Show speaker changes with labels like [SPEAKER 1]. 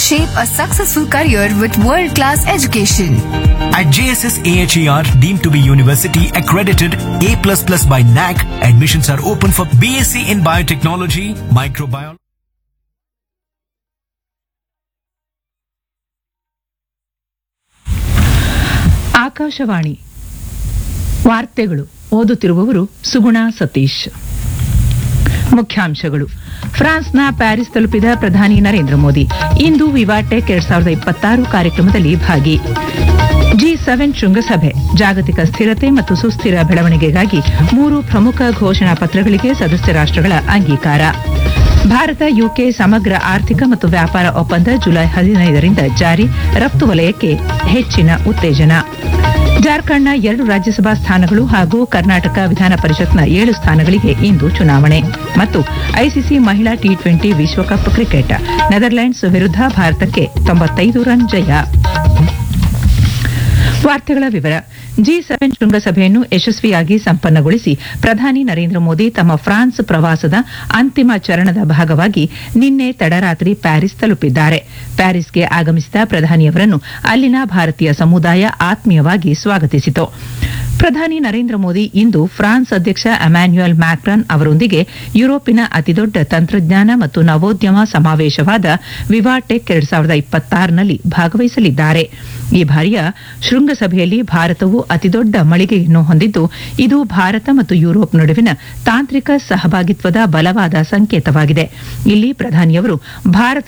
[SPEAKER 1] shape a successful career with world-class education.
[SPEAKER 2] At JSS AHER, deemed to be university accredited A++ by NAC, admissions are open for BSc in biotechnology, microbiology.
[SPEAKER 3] Akashvani ವಾರ್ತೆಗಳು ಓದುತ್ತಿರುವವರು ಸುಗುಣ ಸತೀಶ್ ಮುಖ್ಯಾಂಶಗಳು ಫ್ರಾನ್ಸ್ನ Paris ತಲುಪಿದ ಪ್ರಧಾನಿ ನರೇಂದ್ರ ಮೋದಿ ಇಂದು VivaTech ಎರಡ್ ಸಾವಿರದ ಇಪ್ಪತ್ತಾರು ಕಾರ್ಯಕ್ರಮದಲ್ಲಿ ಭಾಗಿ ಜಿ ಸೆವೆನ್ ಶೃಂಗಸಭೆ ಜಾಗತಿಕ ಸ್ಥಿರತೆ ಮತ್ತು ಸುಸ್ಥಿರ ಬೆಳವಣಿಗೆಗಾಗಿ ಮೂರು ಪ್ರಮುಖ ಘೋಷಣಾ ಪತ್ರಗಳಿಗೆ ಸದಸ್ಯ ರಾಷ್ಟ್ರಗಳ ಅಂಗೀಕಾರ ಭಾರತ ಯುಕೆ ಸಮಗ್ರ ಆರ್ಥಿಕ ಮತ್ತು ವ್ಯಾಪಾರ ಒಪ್ಪಂದ ಜುಲೈ ಹದಿನೈದರಿಂದ ಜಾರಿ ರಫ್ತು ವಲಯಕ್ಕೆ ಹೆಚ್ಚಿನ ಉತ್ತೇಜನ ಜಾರ್ಖಂಡ್ನ ಎರಡು ರಾಜ್ಯಸಭಾ ಸ್ಥಾನಗಳು ಹಾಗೂ ಕರ್ನಾಟಕ ವಿಧಾನ ಪರಿಷತ್ನ ಏಳು ಸ್ಥಾನಗಳಿಗೆ ಇಂದು ಚುನಾವಣೆ ಮತ್ತು ಐಸಿಸಿ ಮಹಿಳಾ ಟಿ ಟ್ವೆಂಟಿ ವಿಶ್ವಕಪ್ ಕ್ರಿಕೆಟ್ ನೆದರ್ಲೆಂಡ್ಸ್ ವಿರುದ್ಧ ಭಾರತಕ್ಕೆ ತೊಂಬತ್ತೈದು ರನ್ ಜಯ ವಾರ್ತೆಗಳ ವಿವರ ಜಿ ಸೆವೆನ್ ಶೃಂಗಸಭೆಯನ್ನು ಯಶಸ್ವಿಯಾಗಿ ಸಂಪನ್ನಗೊಳಿಸಿ ಪ್ರಧಾನಿ ನರೇಂದ್ರ ಮೋದಿ ತಮ್ಮ ಫ್ರಾನ್ಸ್ ಪ್ರವಾಸದ ಅಂತಿಮ ಚರಣದ ಭಾಗವಾಗಿ ನಿನ್ನೆ ತಡರಾತ್ರಿ ಪ್ಯಾರಿಸ್ ತಲುಪಿದ್ದಾರೆ ಪ್ಯಾರಿಸ್ಗೆ ಆಗಮಿಸಿದ ಪ್ರಧಾನಿಯವರನ್ನು ಅಲ್ಲಿನ ಭಾರತೀಯ ಸಮುದಾಯ ಆತ್ಮೀಯವಾಗಿ ಸ್ವಾಗತಿಸಿತು ಪ್ರಧಾನಿ ನರೇಂದ್ರ ಮೋದಿ ಇಂದು ಫ್ರಾನ್ಸ್ ಅಧ್ಯಕ್ಷ ಅಮ್ಯಾನ್ಯುಯಲ್ ಮ್ಯಾಕ್ರನ್ ಅವರೊಂದಿಗೆ ಯುರೋಪಿನ ಅತಿದೊಡ್ಡ ತಂತ್ರಜ್ಞಾನ ಮತ್ತು ನವೋದ್ಯಮ ಸಮಾವೇಶವಾದ ವಿವಾಟೆಕ್ ಎರಡ್ ಸಾವಿರದ ಇಪ್ಪತ್ತಾರನಲ್ಲಿ ಭಾಗವಹಿಸಲಿದ್ದಾರೆ ಈ ಬಾರಿಯ ಶೃಂಗಸಭೆಯಲ್ಲಿ ಭಾರತವು ಅತಿದೊಡ್ಡ ಮಳಿಗೆಯನ್ನು ಹೊಂದಿದ್ದು ಇದು ಭಾರತ ಮತ್ತು ಯುರೋಪ್ ನಡುವಿನ ತಾಂತ್ರಿಕ ಸಹಭಾಗಿತ್ವದ ಬಲವಾದ ಸಂಕೇತವಾಗಿದೆ ಇಲ್ಲಿ ಪ್ರಧಾನಿಯವರು ಭಾರತ